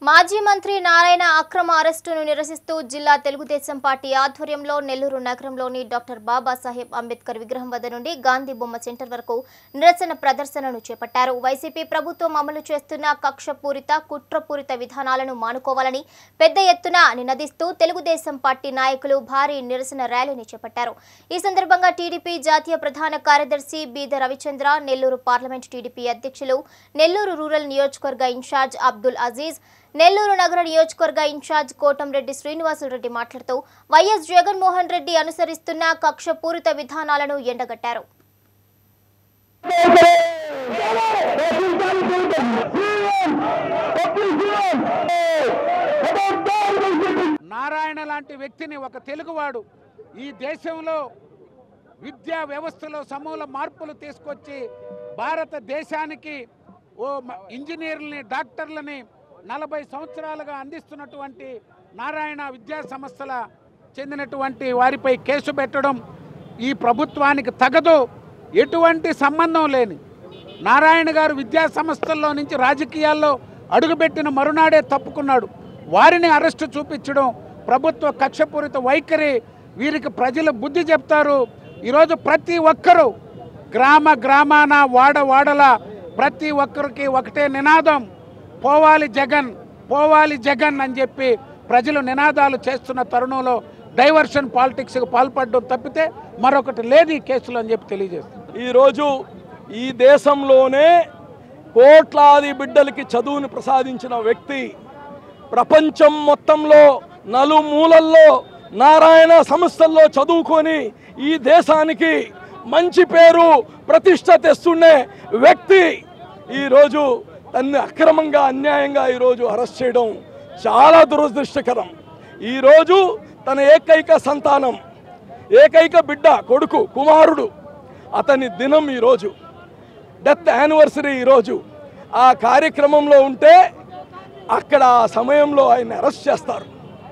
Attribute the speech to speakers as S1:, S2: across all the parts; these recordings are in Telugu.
S1: మాజీ మంత్రి నారాయణ అక్రమ అరెస్టును నిరసిస్తూ జిల్లా తెలుగుదేశం పార్టీ ఆధ్వర్యంలో నెల్లూరు నగరంలోని డాక్టర్ బాబాసాహెబ్ అంబేద్కర్ విగ్రహం వద్ద నుండి గాంధీ బొమ్మ సెంటర్ వరకు నిరసన ప్రదర్శనను చేపట్టారు వైసీపీ ప్రభుత్వం అమలు చేస్తున్న కక్షపూరిత కుట్రపూరిత విధానాలను మానుకోవాలని పెద్ద ఎత్తున నినదిస్తూ తెలుగుదేశం పార్టీ నాయకులు భారీ నిరసన ర్యాలీని చేపట్టారు ఈ సందర్భంగా టీడీపీ జాతీయ ప్రధాన కార్యదర్శి బీద రవిచంద్ర నెల్లూరు పార్లమెంట్ టీడీపీ అధ్యక్షులు నెల్లూరు రూరల్ నియోజకవర్గ ఇన్ఛార్జ్ అబ్దుల్ అజీజ్ నెల్లూరు నగర నియోజకవర్గ ఇన్ఛార్జ్ కోటంరెడ్డి శ్రీనివాసులరెడ్డి మాట్లాడుతూ వైఎస్ జగన్మోహన్ రెడ్డి అనుసరిస్తున్న కక్షపూరిత విధానాలను ఎండగట్టారు
S2: నారాయణ లాంటి వ్యక్తిని ఒక తెలుగువాడు ఈ దేశంలో విద్యా వ్యవస్థలో సమూల మార్పులు తీసుకొచ్చి భారతదేశానికి ఓ మ- ఇంజనీర్లని డాక్టర్లని నలభై సంవత్సరాలుగా అందిస్తున్నటువంటి నారాయణ విద్యా సంస్థల చెందినటువంటి వారిపై కేసు పెట్టడం ఈ ప్రభుత్వానికి తగదు ఎటువంటి సంబంధం లేని నారాయణ గారు విద్యా సంస్థల్లో నుంచి రాజకీయాల్లో అడుగుపెట్టిన మరునాడే తప్పుకున్నాడు వారిని అరెస్టు చూపించడం ప్రభుత్వ కక్షపూరిత వైఖరి వీరికి ప్రజలు బుద్ధి చెప్తారు ఈరోజు ప్రతి ఒక్కరూ గ్రామ గ్రామాన వాడ వాడల ప్రతి ఒక్కరికి ఒకటే నినాదం పోవాలి జగన్ పోవాలి జగన్ అని చెప్పి ప్రజలు నినాదాలు చేస్తున్న తరుణంలో డైవర్షన్ పాలిటిక్స్కి పాల్పడడం తప్పితే మరొకటి లేదు ఈ కేసులో అని చెప్పి తెలియజేస్తుంది
S3: ఈరోజు ఈ దేశంలోనే కోట్లాది బిడ్డలకి చదువుని ప్రసాదించిన వ్యక్తి ప్రపంచం మొత్తంలో నలుమూలల్లో నారాయణ సంస్థల్లో చదువుకొని ఈ దేశానికి మంచి పేరు ప్రతిష్ట తెస్తుండే వ్యక్తి ఈరోజు తన్ని అక్రమంగా అన్యాయంగా ఈరోజు అరెస్ట్ చేయడం చాలా దురదృష్టకరం ఈరోజు తన ఏకైక సంతానం ఏకైక బిడ్డ కొడుకు కుమారుడు అతని దినం ఈరోజు డెత్ యానివర్సరీ ఈరోజు ఆ కార్యక్రమంలో ఉంటే అక్కడ ఆ సమయంలో ఆయన అరెస్ట్ చేస్తారు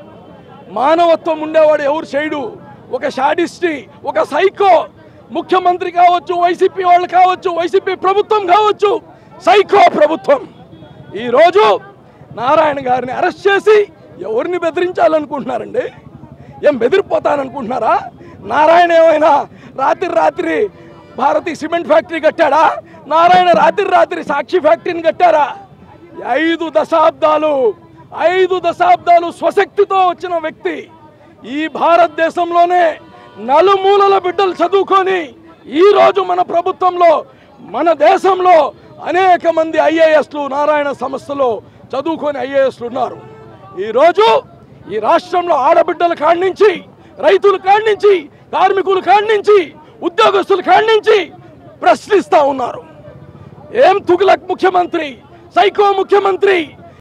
S3: మానవత్వం ఉండేవాడు ఎవరు చేయడు ఒక షాడిస్టి ఒక సైకో ముఖ్యమంత్రి కావచ్చు వైసీపీ వాళ్ళు కావచ్చు వైసీపీ ప్రభుత్వం కావచ్చు సైకో ప్రభుత్వం ఈరోజు నారాయణ గారిని అరెస్ట్ చేసి ఎవరిని బెదిరించాలనుకుంటున్నారండి ఏం బెదిరిపోతాననుకుంటున్నారా నారాయణ ఏమైనా రాత్రి రాత్రి భారతీ సిమెంట్ ఫ్యాక్టరీ కట్టాడా నారాయణ రాత్రి రాత్రి సాక్షి ఫ్యాక్టరీని కట్టారా ఐదు దశాబ్దాలు ఐదు దశాబ్దాలు స్వశక్తితో వచ్చిన వ్యక్తి ఈ భారతదేశంలోనే నలుమూలల బిడ్డలు చదువుకొని ఈ రోజు మన ప్రభుత్వంలో మన దేశంలో అనేక మంది ఐఏఎస్లు నారాయణ సంస్థలో చదువుకొని ఐఏఎస్లు ఉన్నారు ఈరోజు ఈ రాష్ట్రంలో ఆడబిడ్డల కాడి నుంచి రైతుల కాడి నుంచి కార్మికుల కాడి నుంచి ఉద్యోగస్తుల కాడి నుంచి ప్రశ్నిస్తూ ఉన్నారు ఏం తుగులక్ ముఖ్యమంత్రి సైకో ముఖ్యమంత్రి